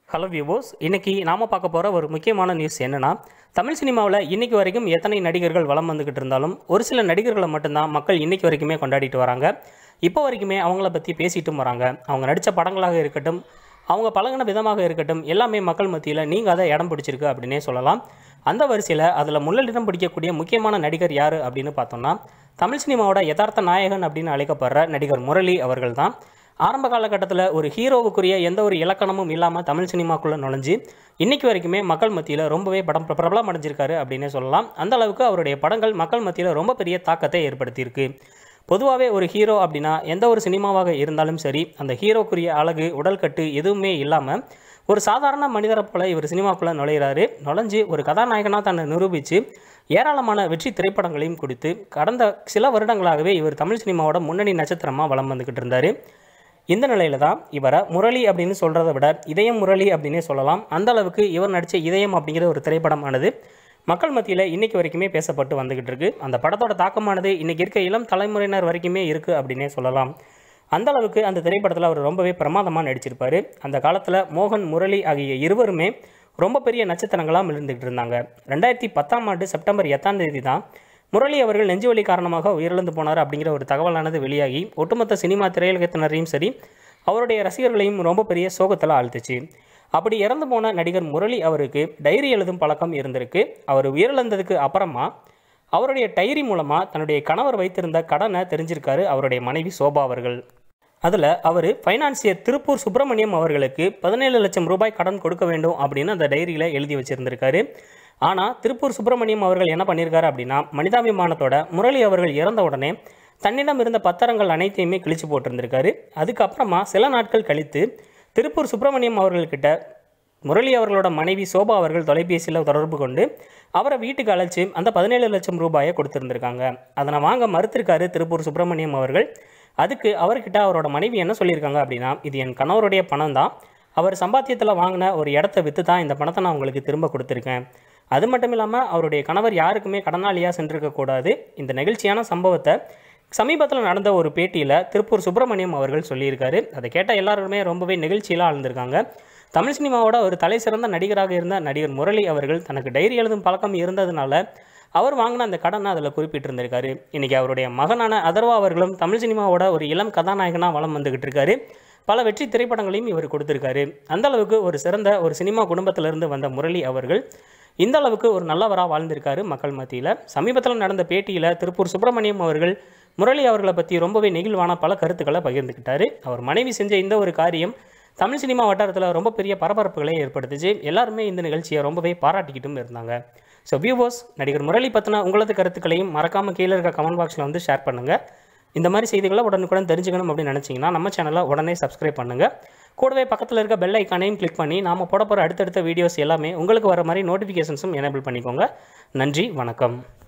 hello வியூவோஸ் இன்னைக்கு நாம பார்க்க போகிற ஒரு முக்கியமான நியூஸ் என்னன்னா தமிழ் சினிமாவில் இன்னைக்கு வரைக்கும் எத்தனை நடிகர்கள் வலம் வந்துக்கிட்டு இருந்தாலும் ஒரு சில நடிகர்களை மட்டும்தான் மக்கள் இன்னைக்கு வரைக்குமே கொண்டாடிட்டு வராங்க இப்போ வரைக்குமே அவங்கள பற்றி பேசிட்டும் வராங்க அவங்க நடித்த படங்களாக இருக்கட்டும் அவங்க பழகின விதமாக இருக்கட்டும் எல்லாமே மக்கள் மத்தியில் நீங்கள் அதை இடம் பிடிச்சிருக்கு அப்படின்னே சொல்லலாம் அந்த வரிசையில் அதில் முள்ளலிடம் பிடிக்கக்கூடிய முக்கியமான நடிகர் யார் அப்படின்னு பார்த்தோம்னா தமிழ் சினிமாவோட யதார்த்த நாயகன் அப்படின்னு அழைக்கப்படுற நடிகர் முரளி அவர்கள் தான் ஆரம்ப காலகட்டத்தில் ஒரு ஹீரோவுக்குரிய எந்த ஒரு இலக்கணமும் இல்லாமல் தமிழ் சினிமாக்குள்ளே நுழைஞ்சு இன்னைக்கு வரைக்குமே மக்கள் மத்தியில் ரொம்பவே படம் பிர- பிரபலம் அடைஞ்சிருக்காரு அப்படின்னே சொல்லலாம் அந்த அளவுக்கு அவருடைய படங்கள் மக்கள் மத்தியில் ரொம்ப பெரிய தாக்கத்தை ஏற்படுத்தியிருக்கு பொதுவாகவே ஒரு ஹீரோ அப்படின்னா எந்த ஒரு சினிமாவாக இருந்தாலும் சரி அந்த ஹீரோக்குரிய அழகு உடல்கட்டு எதுவுமே இல்லாமல் ஒரு சாதாரண மனிதரை போல இவர் சினிமாக்குள்ளே நுழையிறாரு நுழைஞ்சு ஒரு கதாநாயகனாக தன்னை நிரூபித்து ஏராளமான வெற்றி திரைப்படங்களையும் கொடுத்து கடந்த சில வருடங்களாகவே இவர் தமிழ் சினிமாவோட முன்னணி நட்சத்திரமாக வலம் வந்துக்கிட்டு இருந்தார் இந்த நிலையில தான் இவரை முரளி அப்படின்னு சொல்கிறத விட இதயம் முரளி அப்படின்னே சொல்லலாம் அந்த அளவுக்கு இவர் நடித்த இதயம் அப்படிங்கிற ஒரு திரைப்படமானது மக்கள் மத்தியில் இன்னைக்கு வரைக்குமே பேசப்பட்டு வந்துகிட்டு இருக்கு அந்த படத்தோட தாக்கமானது இன்னைக்கு இருக்க இளம் தலைமுறையினர் வரைக்குமே இருக்குது அப்படின்னே சொல்லலாம் அந்த அளவுக்கு அந்த திரைப்படத்தில் அவர் ரொம்பவே பிரமாதமாக நடிச்சிருப்பாரு அந்த காலத்தில் மோகன் முரளி ஆகிய இருவருமே ரொம்ப பெரிய நட்சத்திரங்களாக இருந்துகிட்டு இருந்தாங்க ரெண்டாயிரத்தி பத்தாம் ஆண்டு செப்டம்பர் எட்டாம் தேதி தான் முரளி அவர்கள் நெஞ்சுவலி காரணமாக உயிரிழந்து போனார் அப்படிங்கிற ஒரு தகவலானது வெளியாகி ஒட்டுமொத்த சினிமா திரையுலகத்தினரையும் சரி அவருடைய ரசிகர்களையும் ரொம்ப பெரிய சோகத்தில் ஆழ்த்துச்சு அப்படி இறந்து போன நடிகர் முரளி அவருக்கு டைரி எழுதும் பழக்கம் இருந்திருக்கு அவர் உயிரிழந்ததுக்கு அப்புறமா அவருடைய டைரி மூலமாக தன்னுடைய கணவர் வைத்திருந்த கடனை தெரிஞ்சிருக்காரு அவருடைய மனைவி சோபா அவர்கள் அதில் அவர் ஃபைனான்சியர் திருப்பூர் சுப்பிரமணியம் அவர்களுக்கு பதினேழு லட்சம் ரூபாய் கடன் கொடுக்க வேண்டும் அப்படின்னு அந்த டைரியில் எழுதி வச்சிருந்திருக்காரு ஆனால் திருப்பூர் சுப்பிரமணியம் அவர்கள் என்ன பண்ணியிருக்காரு அப்படின்னா மனிதாபிமானத்தோட முரளி அவர்கள் இறந்த உடனே தன்னிடம் இருந்த பத்திரங்கள் அனைத்தையுமே கிழிச்சு போட்டிருந்திருக்காரு அதுக்கப்புறமா சில நாட்கள் கழித்து திருப்பூர் சுப்பிரமணியம் அவர்கள்கிட்ட முரளி அவர்களோட மனைவி சோபா அவர்கள் தொலைபேசியில் தொடர்பு கொண்டு அவரை வீட்டுக்கு அழைச்சி அந்த பதினேழு லட்சம் ரூபாயை கொடுத்துருந்துருக்காங்க அதனை வாங்க மறுத்திருக்காரு திருப்பூர் சுப்பிரமணியம் அவர்கள் அதுக்கு அவர்கிட்ட அவரோட மனைவி என்ன சொல்லியிருக்காங்க அப்படின்னா இது என் கணவருடைய பணம் தான் அவர் சம்பாத்தியத்தில் வாங்கின ஒரு இடத்த விற்று தான் இந்த பணத்தை நான் உங்களுக்கு திரும்ப கொடுத்துருக்கேன் அது மட்டும் இல்லாமல் அவருடைய கணவர் யாருக்குமே கடனாளியாக சென்றிருக்கக்கூடாது இந்த நெகிழ்ச்சியான சம்பவத்தை சமீபத்தில் நடந்த ஒரு பேட்டியில் திருப்பூர் சுப்பிரமணியம் அவர்கள் சொல்லியிருக்காரு அதை கேட்ட எல்லாருமே ரொம்பவே நெகிழ்ச்சியில் ஆழ்ந்திருக்காங்க தமிழ் சினிமாவோட ஒரு தலை சிறந்த நடிகராக இருந்த நடிகர் முரளி அவர்கள் தனக்கு டைரி எழுதும் பழக்கம் இருந்ததுனால அவர் வாங்கின அந்த கடனை அதில் குறிப்பிட்டிருந்திருக்காரு இன்னைக்கு அவருடைய மகனான அதர்வா அவர்களும் தமிழ் சினிமாவோட ஒரு இளம் கதாநாயகனாக வலம் வந்துகிட்டு இருக்காரு பல வெற்றி திரைப்படங்களையும் இவர் கொடுத்திருக்காரு அந்த அளவுக்கு ஒரு சிறந்த ஒரு சினிமா குடும்பத்திலிருந்து வந்த முரளி அவர்கள் இந்த அளவுக்கு ஒரு நல்லவராக வாழ்ந்திருக்காரு மக்கள் மத்தியில் சமீபத்தில் நடந்த பேட்டியில் திருப்பூர் சுப்பிரமணியம் அவர்கள் முரளி அவர்களை பற்றி ரொம்பவே நெகிழ்வான பல கருத்துக்களை பகிர்ந்துக்கிட்டாரு அவர் மனைவி செஞ்ச இந்த ஒரு காரியம் தமிழ் சினிமா வட்டாரத்தில் ரொம்ப பெரிய பரபரப்புகளை ஏற்படுத்துச்சு எல்லாருமே இந்த நிகழ்ச்சியை ரொம்பவே பாராட்டிக்கிட்டும் இருந்தாங்க ஸோ வியூவர்ஸ் நடிகர் முரளி பற்றின உங்களது கருத்துக்களையும் மறக்காமல் கீழே இருக்க கமெண்ட் பாக்ஸில் வந்து ஷேர் பண்ணுங்கள் இந்த மாதிரி செய்திகளை உடனுக்குடன் தெரிஞ்சுக்கணும் அப்படின்னு நினச்சிங்கன்னா நம்ம சேனலை உடனே சப்ஸ்கிரைப் பண்ணுங்கள் கூடவே பக்கத்தில் இருக்க பெல் ஐக்கானையும் கிளிக் பண்ணி நாம போட போகிற அடுத்தடுத்த வீடியோஸ் எல்லாமே உங்களுக்கு வர மாதிரி நோட்டிஃபிகேஷன்ஸும் எனேபிள் பண்ணிக்கோங்க நன்றி வணக்கம்